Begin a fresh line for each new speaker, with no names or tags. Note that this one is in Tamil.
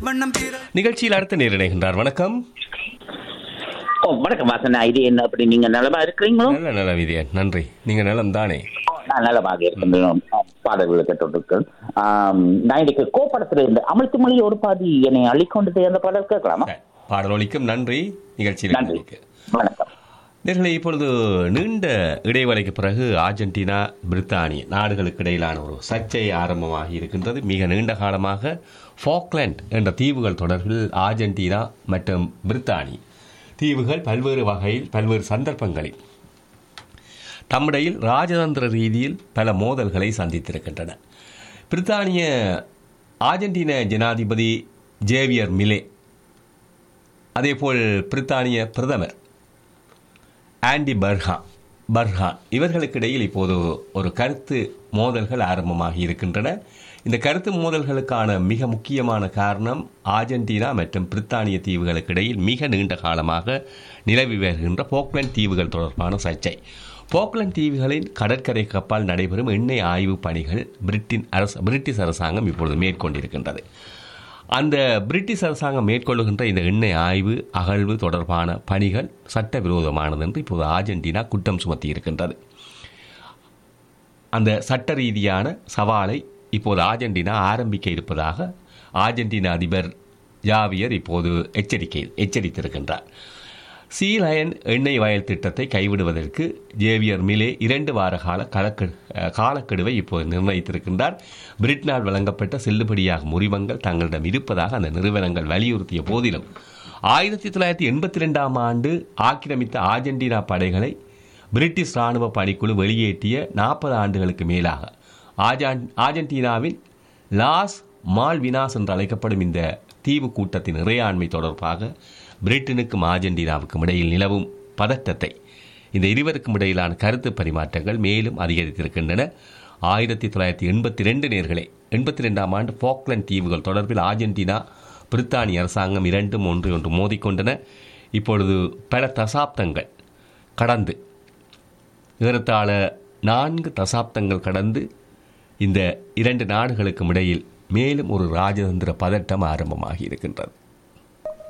வண்ணம் தீர
நிகழ்ச்சியில் அடுத்து நேரிடுகின்றார் வணக்கம்
ஓ வணக்கம் வாசனா இது என்ன அப்படி நீங்க நலமா இருக்கிறீங்களோ
நல்ல நல்ல விதியன் நன்றி நீங்க நலம் தானே
நான் நலமாக இருக்கின்றேன் பாடல்களை கேட்டுருக்கு நான் இன்னைக்கு கோப்படத்துல இருந்து அமிழ்த்து மொழி ஒரு பாதி என்னை அள்ளிக்கொண்டு அந்த பாடல் கேட்கலாமா
சரி, பாடலொலிக்கும் நன்றி நிகழ்ச்சியில்
நன்றி
இணைந்தமைக்கு.
வணக்கம்
நேர்களே இப்பொழுது நீண்ட இடைவேளைக்கு பிறகு அர்ஜென்டினா பிரித்தானிய நாடுகளுக்கு இடையிலான ஒரு சர்ச்சை ஆரம்பமாகி இருக்கின்றது மிக நீண்ட காலமாக ஃபாக்லேண்ட் என்ற தீவுகள் தொடர்பில் அர்ஜென்டினா மற்றும் பிரித்தானி தீவுகள் பல்வேறு வகையில் பல்வேறு சந்தர்ப்பங்களில் தம்மிடையில் ராஜதந்திர ரீதியில் பல மோதல்களை சந்தித்திருக்கின்றன பிரித்தானிய அர்ஜென்டின ஜனாதிபதி ஜேவியர் மிலே அதேபோல் பிரித்தானிய பிரதமர் ஆண்டி பர்ஹா பர்ஹான் இவர்களுக்கிடையில் இப்போது ஒரு கருத்து மோதல்கள் ஆரம்பமாகி இருக்கின்றன இந்த கருத்து மோதல்களுக்கான மிக முக்கியமான காரணம் அர்ஜென்டினா மற்றும் பிரித்தானிய தீவுகளுக்கு இடையில் மிக நீண்ட காலமாக நிலவி வருகின்ற போக்லண்ட் தீவுகள் தொடர்பான சர்ச்சை போக்லண்ட் தீவுகளின் கடற்கரை கப்பால் நடைபெறும் எண்ணெய் ஆய்வு பணிகள் பிரிட்டின் அரசு பிரிட்டிஷ் அரசாங்கம் இப்பொழுது மேற்கொண்டிருக்கின்றது அந்த பிரிட்டிஷ் அரசாங்கம் மேற்கொள்ளுகின்ற இந்த எண்ணெய் ஆய்வு அகழ்வு தொடர்பான பணிகள் சட்டவிரோதமானது என்று இப்போது அர்ஜென்டினா குற்றம் சுமத்தி இருக்கின்றது அந்த சட்ட ரீதியான சவாலை இப்போது அர்ஜென்டினா ஆரம்பிக்க இருப்பதாக அர்ஜென்டினா அதிபர் ஜாவியர் இப்போது எச்சரிக்கை எச்சரித்திருக்கின்றார் சீ லயன் எண்ணெய் வயல் திட்டத்தை கைவிடுவதற்கு ஜேவியர் மிலே இரண்டு வார கால கலக்கெடு அஹ், காலக்கெடுவை இப்போது நிர்ணயித்திருக்கின்றார் பிரிட்டனால் வழங்கப்பட்ட செல்லுபடியாகும் உரிமங்கள் தங்களிடம் இருப்பதாக அந்த நிறுவனங்கள் வலியுறுத்திய போதிலும் ஆயிரத்தி தொள்ளாயிரத்தி எண்பத்தி ரெண்டாம் ஆண்டு ஆக்கிரமித்த அர்ஜென்டினா படைகளை பிரிட்டிஷ் ராணுவ பணிக்குழு வெளியேற்றிய நாற்பது ஆண்டுகளுக்கு மேலாக ஆஜான்- அர்ஜென்டினாவின் லாஸ் மால்வினாஸ் என்று அழைக்கப்படும் இந்த தீவு கூட்டத்தின் இறையாண்மை தொடர்பாக பிரிட்டனுக்கும் அர்ஜென்டினாவுக்கும் இடையில் நிலவும் பதட்டத்தை இந்த இருவருக்கும் இடையிலான கருத்து பரிமாற்றங்கள் மேலும் அதிகரித்திருக்கின்றன ஆயிரத்தி தொள்ளாயிரத்தி எண்பத்தி ரெண்டு நேர்களே எண்பத்தி ரெண்டாம் ஆண்டு ஃபாக்லண்ட் தீவுகள் தொடர்பில் அர்ஜென்டினா பிரித்தானிய அரசாங்கம் இரண்டும் ஒன்று ஒன்று மோதிக்கொண்டன இப்பொழுது பல தசாப்தங்கள் கடந்து ஏறத்தாழ நான்கு தசாப்தங்கள் கடந்து இந்த இரண்டு நாடுகளுக்கும் இடையில் மேலும் ஒரு ராஜதந்திர பதட்டம் ஆரம்பமாகி இருக்கின்றது